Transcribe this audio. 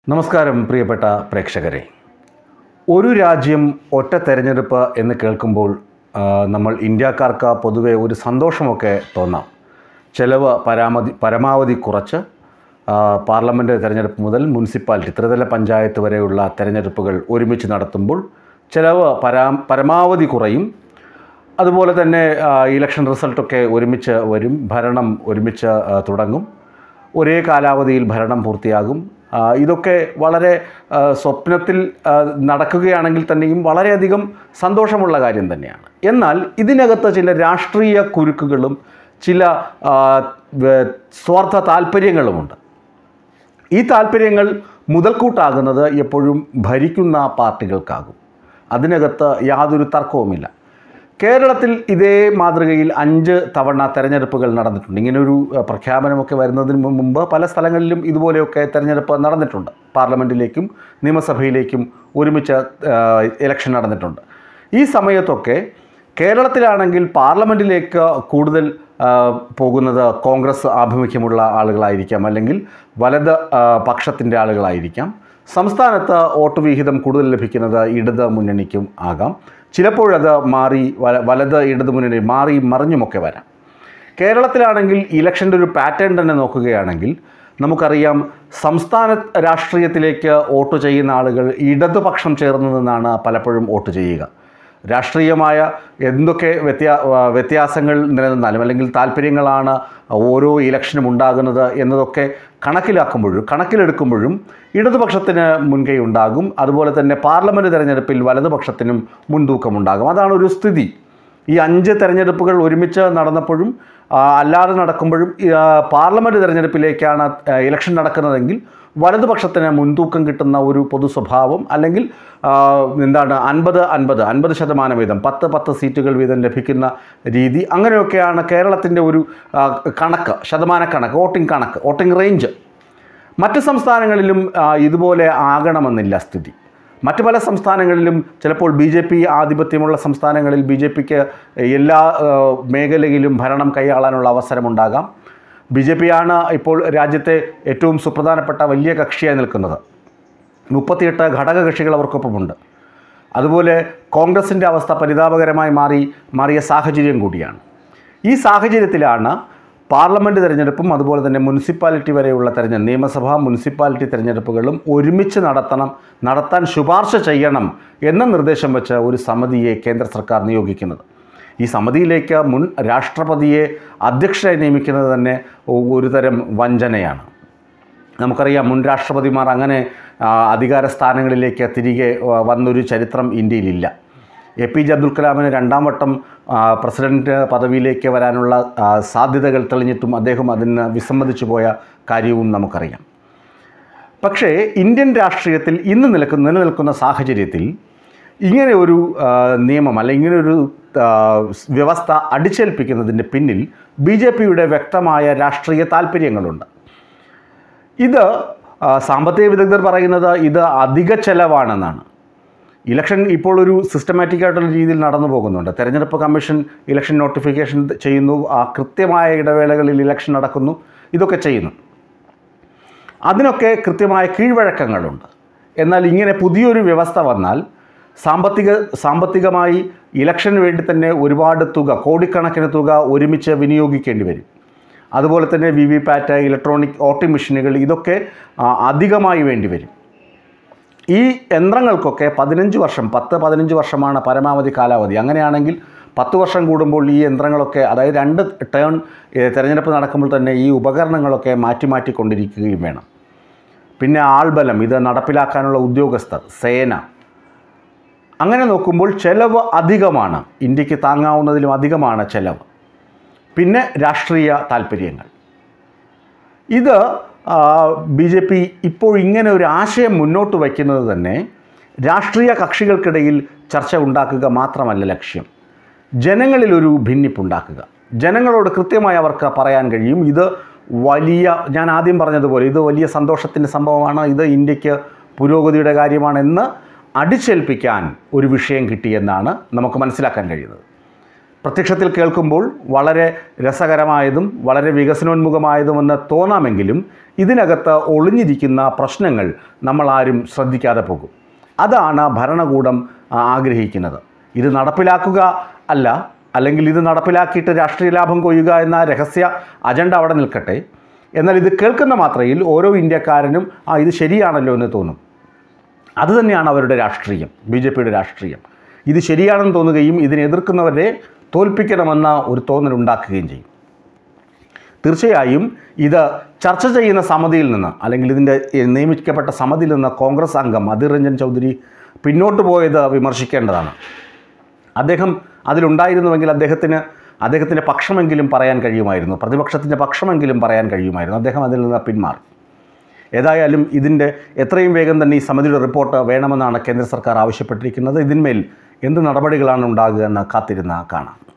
നമസ്കാരം പ്രിയപ്പെട്ട പ്രേക്ഷകരെ ഒരു രാജ്യം ഒറ്റ തെരഞ്ഞെടുപ്പ് എന്ന് കേൾക്കുമ്പോൾ ആ, നമ്മൾ ഇന്ത്യക്കാർക്ക് പൊതുവെ ഒരു സന്തോഷമൊക്കെ തോന്നാം ചെലവ് പരാമതി പരമാവധി കുറച്ച് ആ, പാർലമെൻറ്റ് തെരഞ്ഞെടുപ്പ് മുതൽ മുനിസിപ്പാലിറ്റി ത്രിതല പഞ്ചായത്ത് വരെയുള്ള തെരഞ്ഞെടുപ്പുകൾ ഒരുമിച്ച് നടത്തുമ്പോൾ ചെലവ് പരാ പരമാവധി കുറയും അതുപോലെ തന്നെ ആ, ഇലക്ഷൻ റിസൾട്ടൊക്കെ ഒരുമിച്ച് വരും ഭരണം ഒരുമിച്ച് ആ, തുടങ്ങും ഒരേ കാലാവധിയിൽ ഭരണം പൂർത്തിയാകും ആ, ഇതൊക്കെ വളരെ ആ, സ്വപ്നത്തിൽ ആ, നടക്കുകയാണെങ്കിൽ തന്നെയും വളരെയധികം സന്തോഷമുള്ള കാര്യം തന്നെയാണ് എന്നാൽ ഇതിനകത്ത് ചില രാഷ്ട്രീയ കുരുക്കുകളും ചില ആ, വേ- സ്വാർത്ഥ താല്പര്യങ്ങളുമുണ്ട് ഈ താല്പര്യങ്ങൾ മുതൽക്കൂട്ടാകുന്നത് എപ്പോഴും ഭരിക്കുന്ന പാർട്ടികൾക്കാകും അതിനകത്ത് യാതൊരു തർക്കവുമില്ല കേരളത്തിൽ ഇതേ മാതൃകയിൽ അഞ്ച് തവണ തെരഞ്ഞെടുപ്പുകൾ നടന്നിട്ടുണ്ട് ഇങ്ങനൊരു അഹ്, പ്രഖ്യാപനമൊക്കെ വരുന്നതിന് മു- മുമ്പ് പല സ്ഥലങ്ങളിലും ഇതുപോലെയൊക്കെ തെരഞ്ഞെടുപ്പ് നടന്നിട്ടുണ്ട് പാർലമെൻറ്റിലേക്കും നിയമസഭയിലേക്കും ഒരുമിച്ച് ആഹ്, ഇലക്ഷൻ നടന്നിട്ടുണ്ട് ഈ സമയത്തൊക്കെ കേരളത്തിലാണെങ്കിൽ പാർലമെൻറ്റിലേക്ക് കൂടുതൽ ആ, പോകുന്നത് കോൺഗ്രസ് ആഭിമുഖ്യമുള്ള ആളുകളായിരിക്കാം അല്ലെങ്കിൽ വലത് ആ, പക്ഷത്തിൻ്റെ ആളുകളായിരിക്കാം സംസ്ഥാനത്ത് വോട്ട് വിഹിതം കൂടുതൽ ലഭിക്കുന്നത് ഇടത് മുന്നണിക്കും ആകാം ചിലപ്പോഴത് മാറി വല വലത് ഇടത് മുന്നണി മാറി മറിഞ്ഞുമൊക്കെ വരാം കേരളത്തിലാണെങ്കിൽ ഇലക്ഷൻ്റെ ഒരു പാറ്റേൺ തന്നെ നോക്കുകയാണെങ്കിൽ നമുക്കറിയാം സംസ്ഥാന രാഷ്ട്രീയത്തിലേക്ക് വോട്ട് ചെയ്യുന്ന ആളുകൾ ഇടതുപക്ഷം ചേർന്ന് നിന്നാണ് പലപ്പോഴും വോട്ട് ചെയ്യുക രാഷ്ട്രീയമായ എന്തൊക്കെ വ്യത്യാ ആ, വ്യത്യാസങ്ങൾ നിലനിന്നാലും അല്ലെങ്കിൽ താല്പര്യങ്ങളാണ് ഓരോ ഇലക്ഷനും ഉണ്ടാകുന്നത് എന്നതൊക്കെ കണക്കിലാക്കുമ്പോഴും കണക്കിലെടുക്കുമ്പോഴും ഇടതുപക്ഷത്തിന് മുൻകൈ ഉണ്ടാകും അതുപോലെ തന്നെ പാർലമെൻറ്റ് തെരഞ്ഞെടുപ്പിൽ വലതുപക്ഷത്തിനും മുൻതൂക്കമുണ്ടാകും അതാണ് ഒരു സ്ഥിതി ഈ അഞ്ച് തെരഞ്ഞെടുപ്പുകൾ ഒരുമിച്ച് നടന്നപ്പോഴും ആ, അല്ലാതെ നടക്കുമ്പോഴും ഈ, ആ, പാർലമെൻറ്റ് തെരഞ്ഞെടുപ്പിലേക്കാണ് ആ, ഇലക്ഷൻ നടക്കുന്നതെങ്കിൽ വലതുപക്ഷത്തിന് മുൻതൂക്കം കിട്ടുന്ന ഒരു പൊതു സ്വഭാവം അല്ലെങ്കിൽ ആ, എന്താണ് അൻപത് അൻപത് അൻപത് ശതമാനം വീതം പത്ത് പത്ത് സീറ്റുകൾ വീതം ലഭിക്കുന്ന രീതി അങ്ങനെയൊക്കെയാണ് കേരളത്തിൻ്റെ ഒരു ആ, കണക്ക് ശതമാന കണക്ക് വോട്ടിംഗ് കണക്ക് വോട്ടിംഗ് റേഞ്ച് മറ്റ് സംസ്ഥാനങ്ങളിലും ആ, ഇതുപോലെ ആകണമെന്നില്ല സ്ഥിതി മറ്റ് പല സംസ്ഥാനങ്ങളിലും ചിലപ്പോൾ ബി ജെ പി ആധിപത്യമുള്ള സംസ്ഥാനങ്ങളിൽ ബി ജെ പിക്ക് എല്ലാ ആ, മേഖലയിലും ഭരണം കൈയാളാനുള്ള അവസരമുണ്ടാകാം ബി ജെ പി ആണ് ഇപ്പോൾ രാജ്യത്തെ ഏറ്റവും സുപ്രധാനപ്പെട്ട വലിയ കക്ഷിയായി നിൽക്കുന്നത് മുപ്പത്തിയെട്ട് ഘടകകക്ഷികൾ അവർക്കൊപ്പമുണ്ട് അതുപോലെ കോൺഗ്രസിൻ്റെ അവസ്ഥ പരിതാപകരമായി മാറി മാറിയ സാഹചര്യം കൂടിയാണ് ഈ സാഹചര്യത്തിലാണ് പാർലമെൻറ്റ് തിരഞ്ഞെടുപ്പും അതുപോലെ തന്നെ മുനിസിപ്പാലിറ്റി വരെയുള്ള തെരഞ്ഞെടുപ്പ് നിയമസഭ മുനിസിപ്പാലിറ്റി തിരഞ്ഞെടുപ്പുകളും ഒരുമിച്ച് നടത്തണം നടത്താൻ ശുപാർശ ചെയ്യണം എന്ന നിർദ്ദേശം വെച്ച് ഒരു സമിതിയെ കേന്ദ്ര സർക്കാർ നിയോഗിക്കുന്നത് ഈ സമിതിയിലേക്ക് മുൻ രാഷ്ട്രപതിയെ അധ്യക്ഷരായി നിയമിക്കുന്നത് തന്നെ ഒ- ഒരു തരം വഞ്ചനയാണ് നമുക്കറിയാം മുൻ രാഷ്ട്രപതിമാർ അങ്ങനെ ആ, അധികാര സ്ഥാനങ്ങളിലേക്ക് തിരികെ ആ, വന്നൊരു ചരിത്രം ഇന്ത്യയിലില്ല എ പി ജെ അബ്ദുൽ കലാമിന് രണ്ടാം വട്ടം ആ, പ്രസിഡന്റ് പദവിയിലേക്ക് വരാനുള്ള ആ, സാധ്യതകൾ തെളിഞ്ഞിട്ടും അദ്ദേഹം അതിന് വിസമ്മതിച്ചു പോയ കാര്യവും നമുക്കറിയാം പക്ഷേ ഇന്ത്യൻ രാഷ്ട്രീയത്തിൽ ഇന്ന് നിലക്കുന്ന നിലനിൽക്കുന്ന സാഹചര്യത്തിൽ ഇങ്ങനെ ഒരു ആ, നിയമം അല്ലെങ്കിൽ ഇങ്ങനെ ഒരു ആ, വ്യവസ്ഥ അടിച്ചേൽപ്പിക്കുന്നതിൻ്റെ പിന്നിൽ ബി ജെ പിയുടെ വ്യക്തമായ രാഷ്ട്രീയ താല്പര്യങ്ങളുണ്ട് ഇത് ആ, സാമ്പത്തിക വിദഗ്ധർ പറയുന്നത് ഇത് അധിക ചെലവാണെന്നാണ് ഇലക്ഷൻ ഇപ്പോൾ ഒരു സിസ്റ്റമാറ്റിക് ആയിട്ടുള്ള രീതിയിൽ നടന്നു പോകുന്നുണ്ട് തെരഞ്ഞെടുപ്പ് കമ്മീഷൻ ഇലക്ഷൻ നോട്ടിഫിക്കേഷൻ ചെയ്യുന്നു ആ കൃത്യമായ ഇടവേളകളിൽ ഇലക്ഷൻ നടക്കുന്നു ഇതൊക്കെ ചെയ്യുന്നു അതിനൊക്കെ കൃത്യമായ കീഴ്വഴക്കങ്ങളുണ്ട് എന്നാൽ ഇങ്ങനെ പുതിയൊരു വ്യവസ്ഥ വന്നാൽ സാമ്പത്തിക സാമ്പത്തികമായി ഇലക്ഷന് വേണ്ടി തന്നെ ഒരുപാട് തുക കോടിക്കണക്കിന് തുക ഒരുമിച്ച് വിനിയോഗിക്കേണ്ടി വരും അതുപോലെ തന്നെ V V PAT electronic voting മെഷീനുകൾ ഇതൊക്കെ ആ, അധികമായി വേണ്ടി വരും ഈ യന്ത്രങ്ങൾക്കൊക്കെ പതിനഞ്ച് വർഷം പത്ത് പതിനഞ്ച് വർഷമാണ് പരമാവധി കാലാവധി അങ്ങനെയാണെങ്കിൽ പത്ത് വർഷം കൂടുമ്പോൾ ഈ യന്ത്രങ്ങളൊക്കെ അതായത് രണ്ട് ടേൺ ഏ, തെരഞ്ഞെടുപ്പ് നടക്കുമ്പോൾ തന്നെ ഈ ഉപകരണങ്ങളൊക്കെ മാറ്റി മാറ്റിക്കൊണ്ടിരിക്കുകയും വേണം പിന്നെ ആൾബലം ഇത് നടപ്പിലാക്കാനുള്ള ഉദ്യോഗസ്ഥർ സേന അങ്ങനെ നോക്കുമ്പോൾ ചെലവ് അധികമാണ് ഇന്ത്യക്ക് താങ്ങാവുന്നതിലും അധികമാണ് ചെലവ് പിന്നെ രാഷ്ട്രീയ താല്പര്യങ്ങൾ ഇത് ബി ജെ പി ഇപ്പോൾ ഇങ്ങനെ ഒരു ആശയം മുന്നോട്ട് വയ്ക്കുന്നത് തന്നെ രാഷ്ട്രീയ കക്ഷികൾക്കിടയിൽ ചർച്ച ഉണ്ടാക്കുക മാത്രമല്ല ലക്ഷ്യം ജനങ്ങളിലൊരു ഭിന്നിപ്പുണ്ടാക്കുക ജനങ്ങളോട് കൃത്യമായി അവർക്ക് പറയാൻ കഴിയും ഇത് വലിയ ഞാൻ ആദ്യം പറഞ്ഞതുപോലെ ഇത് വലിയ സന്തോഷത്തിൻ്റെ സംഭവമാണ് ഇത് ഇന്ത്യക്ക് പുരോഗതിയുടെ കാര്യമാണെന്ന് അടിച്ചേൽപ്പിക്കാൻ ഒരു വിഷയം കിട്ടിയെന്നാണ് നമുക്ക് മനസ്സിലാക്കാൻ കഴിയുന്നത് പ്രത്യക്ഷത്തിൽ കേൾക്കുമ്പോൾ വളരെ രസകരമായതും വളരെ വികസനോന്മുഖമായതുമെന്ന് തോന്നാമെങ്കിലും ഇതിനകത്ത് ഒളിഞ്ഞിരിക്കുന്ന പ്രശ്നങ്ങൾ നമ്മളാരും ശ്രദ്ധിക്കാതെ പോകും അതാണ് ഭരണകൂടം ആ, ആഗ്രഹിക്കുന്നത് ഇത് നടപ്പിലാക്കുക അല്ല അല്ലെങ്കിൽ ഇത് നടപ്പിലാക്കിയിട്ട് രാഷ്ട്രീയ ലാഭം കൊയ്യുക എന്ന രഹസ്യ അജണ്ട അവിടെ നിൽക്കട്ടെ എന്നാൽ ഇത് കേൾക്കുന്ന മാത്രയിൽ ഓരോ ഇന്ത്യക്കാരനും ആ ഇത് ശരിയാണല്ലോ എന്ന് തോന്നും അതുതന്നെയാണ് അവരുടെ രാഷ്ട്രീയം ബി ജെ പിയുടെ രാഷ്ട്രീയം ഇത് ശരിയാണെന്ന് തോന്നുകയും ഇതിനെ എതിർക്കുന്നവരെ തോൽപ്പിക്കണമെന്ന ഒരു തോന്നലുണ്ടാക്കുകയും ചെയ്യും തീർച്ചയായും ഇത് ചർച്ച ചെയ്യുന്ന സമിതിയിൽ നിന്ന് അല്ലെങ്കിൽ ഇതിൻ്റെ ഏഹ്, നിയമിക്കപ്പെട്ട സമിതിയിൽ നിന്ന് കോൺഗ്രസ് അംഗം അധിർ രഞ്ജൻ ചൗധരി പിന്നോട്ട് പോയത് വിമർശിക്കേണ്ടതാണ് അദ്ദേഹം അതിലുണ്ടായിരുന്നുവെങ്കിൽ അദ്ദേഹത്തിന് അദ്ദേഹത്തിൻ്റെ പക്ഷമെങ്കിലും പറയാൻ കഴിയുമായിരുന്നു പ്രതിപക്ഷത്തിൻ്റെ പക്ഷമെങ്കിലും പറയാൻ കഴിയുമായിരുന്നു അദ്ദേഹം അതിൽ നിന്ന് പിന്മാറി ഏതായാലും ഇതിൻ്റെ എത്രയും വേഗം തന്നെ ഈ സമിതിയുടെ റിപ്പോർട്ട് വേണമെന്നാണ് കേന്ദ്ര സർക്കാർ ആവശ്യപ്പെട്ടിരിക്കുന്നത് ഇതിന്മേൽ എന്ത് നടപടികളാണ് ഉണ്ടാകുക എന്ന് കാത്തിരുന്ന് കാണാം